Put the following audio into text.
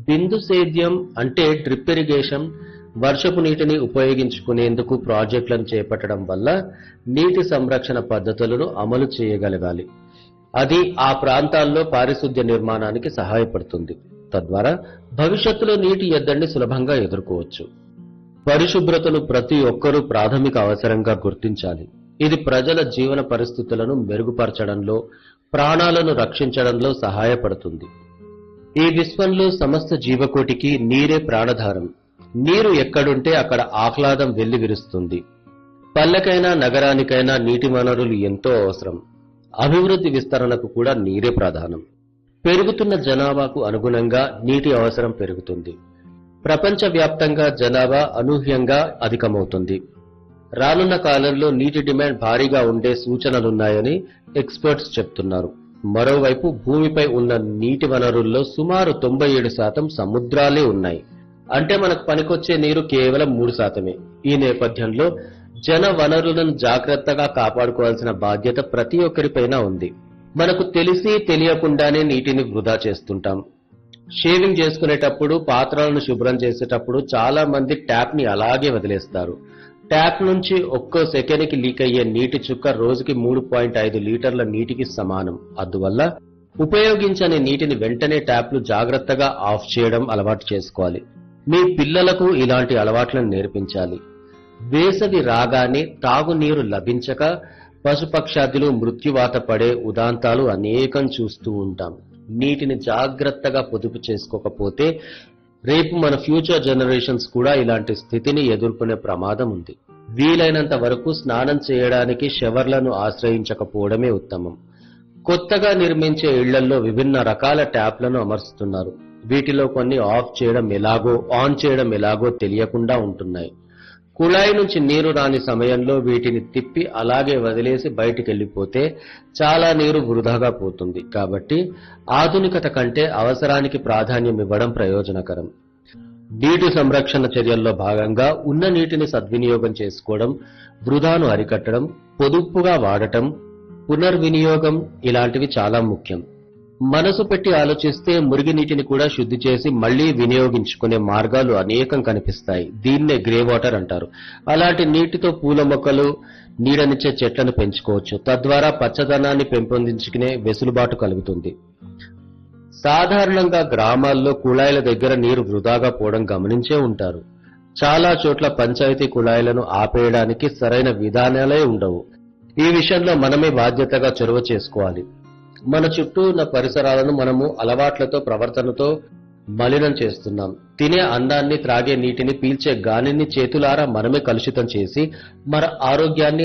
బిందు సేద్యం అంటే drip irrigation వర్షపు నీటిని ఉపయోగించుకునేందుకు ప్రాజెక్టులను చేపట్టడం వల్ల నీటి సంరక్షణ పద్ధతులను అమలు చేయగలగాలి అది ఆ ప్రాంతాల్లో పారిశుద్ధ్య నిర్మాణానికి సహాయపడుతుంది తద్వారా భవిష్యత్తులో నీటి ఎద్దడిని సులభంగా ఎదుర్కోవచ్చు పరిశుభ్రతను ప్రతి ఒక్కరూ ప్రాథమిక అవసరంగా గుర్తించాలి ఇది ప్రజల జీవన పరిస్థితులను మెరుగుపరచడంలో ప్రాణాలను రక్షించడంలో సహాయపడుతుంది ఈ విశ్వంలో సమస్త జీవకోటికి నీరే ప్రాణధారం నీరు ఎక్కడుంటే అక్కడ ఆహ్లాదం వెల్లివిరుస్తుంది పల్లెకైనా నగరానికైనా నీటి వనరులు ఎంతో అవసరం అభివృద్ధి విస్తరణకు కూడా నీరే ప్రధానం పెరుగుతున్న జనాభాకు అనుగుణంగా నీటి అవసరం పెరుగుతుంది ప్రపంచవ్యాప్తంగా జనాభా అనూహ్యంగా అధికమవుతుంది రానున్న కాలంలో నీటి డిమాండ్ భారీగా ఉండే సూచనలున్నాయని ఎక్స్పర్ట్స్ చెప్తున్నారు మరోవైపు భూమిపై ఉన్న నీటి వనరుల్లో సుమారు తొంభై ఏడు శాతం సముద్రాలే ఉన్నాయి అంటే మనకు పనికొచ్చే నీరు కేవలం మూడు శాతమే ఈ నేపథ్యంలో జన వనరులను జాగ్రత్తగా కాపాడుకోవాల్సిన బాధ్యత ప్రతి ఒక్కరిపైన ఉంది మనకు తెలిసి తెలియకుండానే నీటిని వృధా చేస్తుంటాం షేవింగ్ చేసుకునేటప్పుడు పాత్రలను శుభ్రం చేసేటప్పుడు చాలా మంది ట్యాప్ ని అలాగే వదిలేస్తారు ట్యాప్ నుంచి ఒక్కో సెకండ్కి లీక్ అయ్యే నీటి చుక్క రోజుకి మూడు పాయింట్ ఐదు లీటర్ల నీటికి సమానం అందువల్ల ఉపయోగించని నీటిని వెంటనే ట్యాప్లు జాగ్రత్తగా ఆఫ్ చేయడం అలవాటు చేసుకోవాలి మీ పిల్లలకు ఇలాంటి అలవాట్లను నేర్పించాలి వేసవి రాగానే తాగునీరు లభించక పశుపక్షాదులు మృత్యువాత పడే ఉదాంతాలు అనేకం చూస్తూ ఉంటాం నీటిని జాగ్రత్తగా పొదుపు చేసుకోకపోతే రేపు మన ఫ్యూచర్ జనరేషన్స్ కూడా ఇలాంటి స్థితిని ఎదుర్కొనే ప్రమాదం ఉంది వీలైనంత వరకు స్నానం చేయడానికి షవర్లను ఆశ్రయించకపోవడమే ఉత్తమం కొత్తగా నిర్మించే ఇళ్లలో విభిన్న రకాల ట్యాప్లను అమర్చుతున్నారు వీటిలో కొన్ని ఆఫ్ చేయడం ఎలాగో ఆన్ చేయడం ఎలాగో తెలియకుండా ఉంటున్నాయి కుళాయి నుంచి నీరు రాని సమయంలో వీటిని తిప్పి అలాగే వదిలేసి బయటికి వెళ్ళిపోతే చాలా నీరు వృధాగా పోతుంది కాబట్టి ఆధునికత కంటే అవసరానికి ప్రాధాన్యం ఇవ్వడం ప్రయోజనకరం నీటి సంరక్షణ చర్యల్లో భాగంగా ఉన్న నీటిని సద్వినియోగం చేసుకోవడం వృధాను అరికట్టడం పొదుపుగా వాడటం పునర్వినియోగం ఇలాంటివి చాలా ముఖ్యం మనసు పెట్టి ఆలోచిస్తే మురిగి నీటిని కూడా శుద్ధి చేసి మళ్లీ వినియోగించుకునే మార్గాలు అనేకం కనిపిస్తాయి దీన్నే గ్రే వాటర్ అంటారు అలాంటి నీటితో పూల మొక్కలు నీడనిచ్చే చెట్లను పెంచుకోవచ్చు తద్వారా పచ్చదనాన్ని పెంపొందించుకునే వెసులుబాటు కలుగుతుంది సాధారణంగా గ్రామాల్లో కుళాయిల దగ్గర నీరు వృధాగా పోవడం గమనించే ఉంటారు చాలా చోట్ల పంచాయతీ కుళాయిలను ఆపేయడానికి సరైన విధానాలే ఉండవు ఈ విషయంలో మనమే బాధ్యతగా చొరవ చేసుకోవాలి మన చుట్టూ ఉన్న పరిసరాలను మనము అలవాట్లతో ప్రవర్తనతో మలినం చేస్తున్నాం తినే అన్నాన్ని త్రాగే నీటిని పీల్చే గాలిని చేతులారా మనమే కలుషితం చేసి మన ఆరోగ్యాన్ని